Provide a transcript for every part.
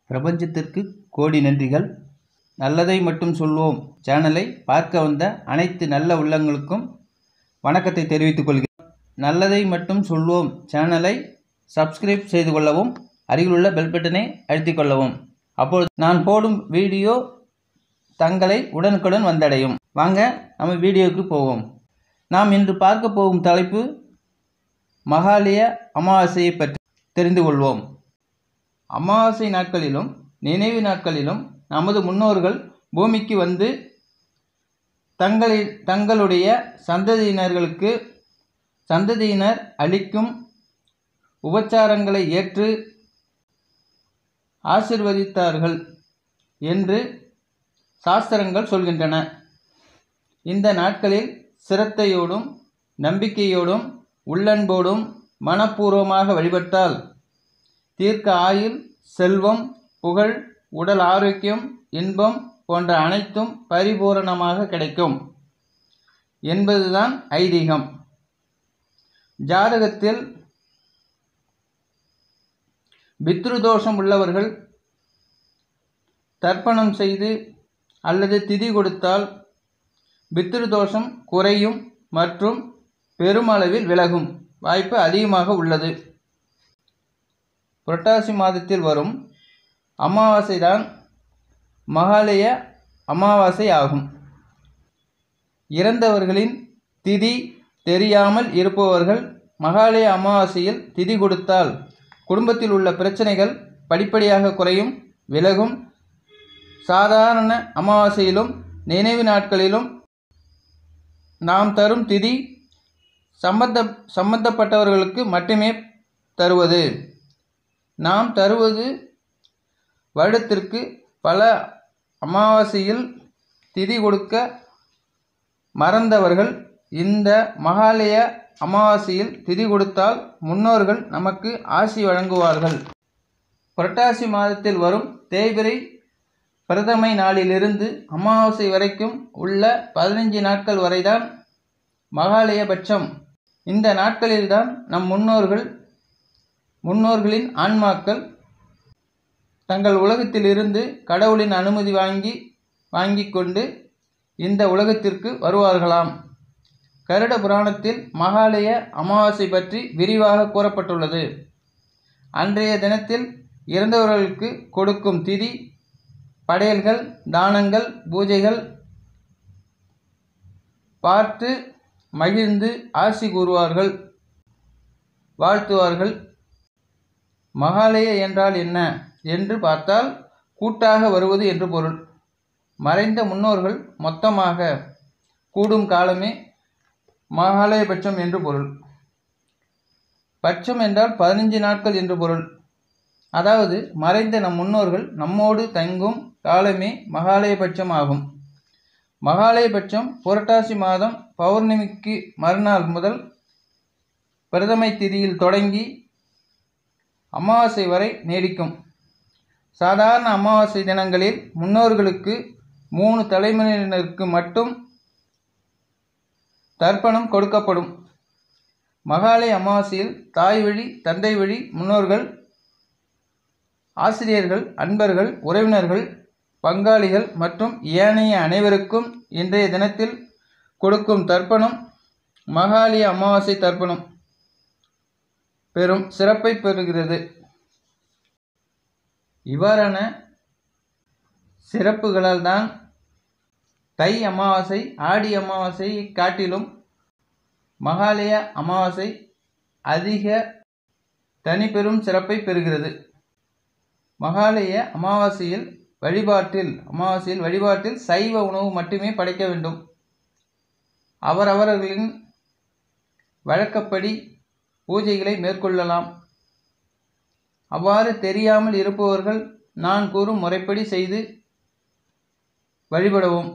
பிரபஞ்சத்திற்கு கோடி நன்றிகள் நல்லதை மட்டும் சொல்வோம் சேனலை பார்க்க வந்த அனைத்து நல்ல உள்ளங்களுக்கும் வணக்கத்தை தெரிவித்துக் கொள்கிறேன் நல்லதை மட்டும் சொல்வோம் சேனலை சப்ஸ்கிரைப் செய்து கொள்ளவும் அருகிலுள்ள பெல் பட்டனை அழுத்திக் கொள்ளவும் அப்பொழுது நான் போடும் வீடியோ தங்களை உடனுக்குடன் வந்தடையும் வாங்க நம்ம வீடியோவுக்கு போவோம் நாம் இன்று பார்க்க போகும் தலைப்பு மகாலய அமாவாசையை பற்றி தெரிந்து கொள்வோம் அமாவாசை நாட்களிலும் நினைவு நாட்களிலும் நமது முன்னோர்கள் பூமிக்கு வந்து தங்களை தங்களுடைய சந்ததியினர்களுக்கு சந்ததியினர் அளிக்கும் உபச்சாரங்களை ஏற்று ஆசிர்வதித்தார்கள் என்று சாஸ்திரங்கள் சொல்கின்றன இந்த நாட்களில் சிரத்தையோடும் நம்பிக்கையோடும் உள்ளன்போடும் மனப்பூர்வமாக வழிபட்டால் தீர்க்க ஆயுள் செல்வம் புகழ் உடல் ஆரோக்கியம் இன்பம் போன்ற அனைத்தும் பரிபூரணமாக கிடைக்கும் என்பதுதான் ஐதீகம் ஜாதகத்தில் பித்ருதோஷம் உள்ளவர்கள் தர்ப்பணம் செய்து அல்லது திதி கொடுத்தால் பித்ருதோஷம் குறையும் மற்றும் பெருமளவில் விலகும் வாய்ப்பு அதிகமாக உள்ளது புரட்டாசி மாதத்தில் வரும் அமாவாசை தான் மகாலய அமாவாசை ஆகும் இறந்தவர்களின் திதி தெரியாமல் இருப்பவர்கள் மகாலய அமாவாசையில் திதி கொடுத்தால் குடும்பத்தில் உள்ள பிரச்சனைகள் படிப்படியாக குறையும் விலகும் சாதாரண அமாவாசையிலும் நினைவு நாட்களிலும் நாம் தரும் திதி சம்பந்த சம்பந்தப்பட்டவர்களுக்கு மட்டுமே தருவது நாம் தருவது வருடத்திற்கு பல அமாவாசையில் திதி கொடுக்க மறந்தவர்கள் இந்த மகாலய அமாவாசையில் திதி கொடுத்தால் முன்னோர்கள் நமக்கு ஆசி வழங்குவார்கள் புரட்டாசி மாதத்தில் வரும் தேய்பிரை பிரதமை நாளிலிருந்து அமாவாசை வரைக்கும் உள்ள பதினைஞ்சு நாட்கள் வரைதான் மகாலயபட்சம் இந்த நாட்களில்தான் நம் முன்னோர்கள் முன்னோர்களின் ஆன்மாக்கள் தங்கள் உலகத்திலிருந்து கடவுளின் அனுமதி வாங்கி வாங்கி கொண்டு இந்த உலகத்திற்கு வருவார்களாம் கருட புராணத்தில் மகாலய அமாவாசை பற்றி விரிவாக கூறப்பட்டுள்ளது அன்றைய தினத்தில் இறந்தவர்களுக்கு கொடுக்கும் திதி படையல்கள் தானங்கள் பூஜைகள் பார்த்து மகிழ்ந்து ஆசி கூறுவார்கள் வாழ்த்துவார்கள் மகாலய என்றால் என்ன என்று பார்த்தால் கூட்டாக வருவது என்று பொருள் மறைந்த முன்னோர்கள் மொத்தமாக கூடும் காலமே மகாலய பட்சம் என்று பொருள் பட்சம் என்றால் பதினஞ்சு நாட்கள் என்று பொருள் அதாவது மறைந்த நம் முன்னோர்கள் நம்மோடு தங்கும் காலமே மகாலயபட்சம் ஆகும் மகாலயபட்சம் புரட்டாசி மாதம் பௌர்ணமிக்கு மறுநாள் முதல் பிரதமை திதியில் தொடங்கி அமாவாசை வரை நீடிக்கும் சாதாரண அமாவாசை தினங்களில் முன்னோர்களுக்கு மூணு தலைமுறையினருக்கு மட்டும் தர்ப்பணம் கொடுக்கப்படும் மகாலய அமாவாசையில் தாய் வழி தந்தை வழி முன்னோர்கள் ஆசிரியர்கள் அன்பர்கள் உறவினர்கள் பங்காளிகள் மற்றும் ஏனைய அனைவருக்கும் இன்றைய தினத்தில் கொடுக்கும் தர்ப்பணம் மகாலய அமாவாசை தர்ப்பணம் பெரும் சிறப்பை பெறுகிறது இவ்வாறான சிறப்புகளால் தான் தை அமாவாசை ஆடி அமாவாசையை காட்டிலும் மகாலய அமாவாசை அதிக தனிப்பெரும் சிறப்பை பெறுகிறது மகாலய அமாவாசையில் வழிபாட்டில் அமாவாசையில் வழிபாட்டில் சைவ உணவு மட்டுமே படைக்க வேண்டும் அவரவர்களின் வழக்கப்படி பூஜைகளை மேற்கொள்ளலாம் அவ்வாறு தெரியாமல் இருப்பவர்கள் நான் கூறும் முறைப்படி செய்து வழிபடவும்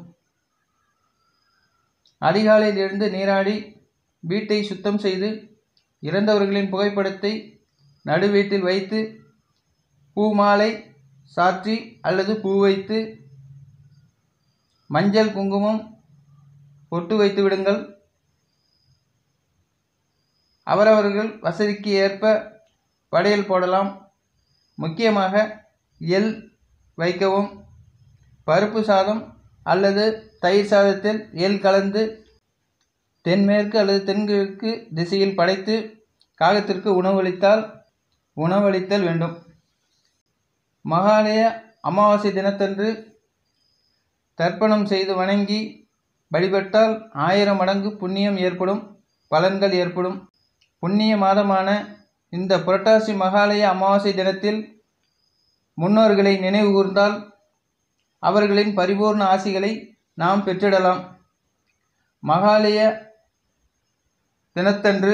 அதிகாலையில் எழுந்து நீராடி வீட்டை சுத்தம் செய்து இறந்தவர்களின் புகைப்படத்தை நடுவீட்டில் வைத்து பூ மாலை சாற்றி அல்லது பூ வைத்து மஞ்சள் குங்குமம் பொட்டு வைத்து விடுங்கள் அவரவர்கள் வசதிக்கு ஏற்ப படையல் போடலாம் முக்கியமாக எள் வைக்கவும் பருப்பு சாதம் அல்லது தயிர் சாதத்தில் எள் கலந்து தென்மேற்கு அல்லது தென்கிழக்கு திசையில் படைத்து காகத்திற்கு உணவளித்தால் உணவளித்தல் வேண்டும் மகாலய அமாவாசை தினத்தன்று தர்ப்பணம் செய்து வணங்கி வழிபட்டால் ஆயிரம் மடங்கு புண்ணியம் ஏற்படும் பலன்கள் ஏற்படும் புண்ணிய மாதமான இந்த புரட்டாசி மகாலய அமாவாசை தினத்தில் முன்னோர்களை நினைவு கூர்ந்தால் அவர்களின் பரிபூர்ண ஆசிகளை நாம் பெற்றிடலாம் மகாலய தினத்தன்று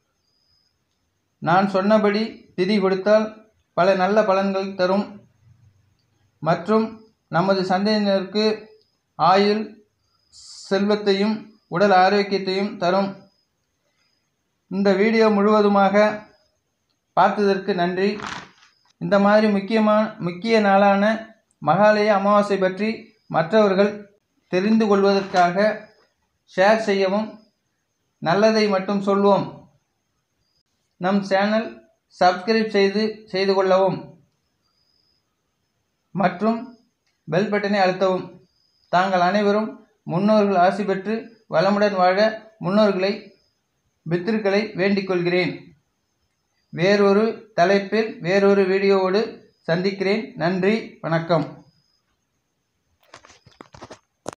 நான் சொன்னபடி திதி கொடுத்தால் பல நல்ல பலன்கள் தரும் மற்றும் நமது சந்ததியினருக்கு ஆயுள் செல்வத்தையும் உடல் ஆரோக்கியத்தையும் தரும் இந்த வீடியோ முழுவதுமாக பார்த்ததற்கு நன்றி இந்த மாதிரி முக்கியமான முக்கிய நாளான மகாலய அமாவாசை பற்றி மற்றவர்கள் தெரிந்து கொள்வதற்காக ஷேர் செய்யவும் நல்லதை மட்டும் சொல்வோம் நம் சேனல் சப்ஸ்கிரைப் செய்து செய்து கொள்ளவும் மற்றும் பெல் பட்டனை அழுத்தவும் தாங்கள் அனைவரும் முன்னோர்கள் ஆசி பெற்று வளமுடன் வாழ முன்னோர்களை பித்திருக்களை வேண்டிக் கொள்கிறேன் வேறொரு தலைப்பில் வேறொரு வீடியோவோடு சந்திக்கிறேன் நன்றி வணக்கம்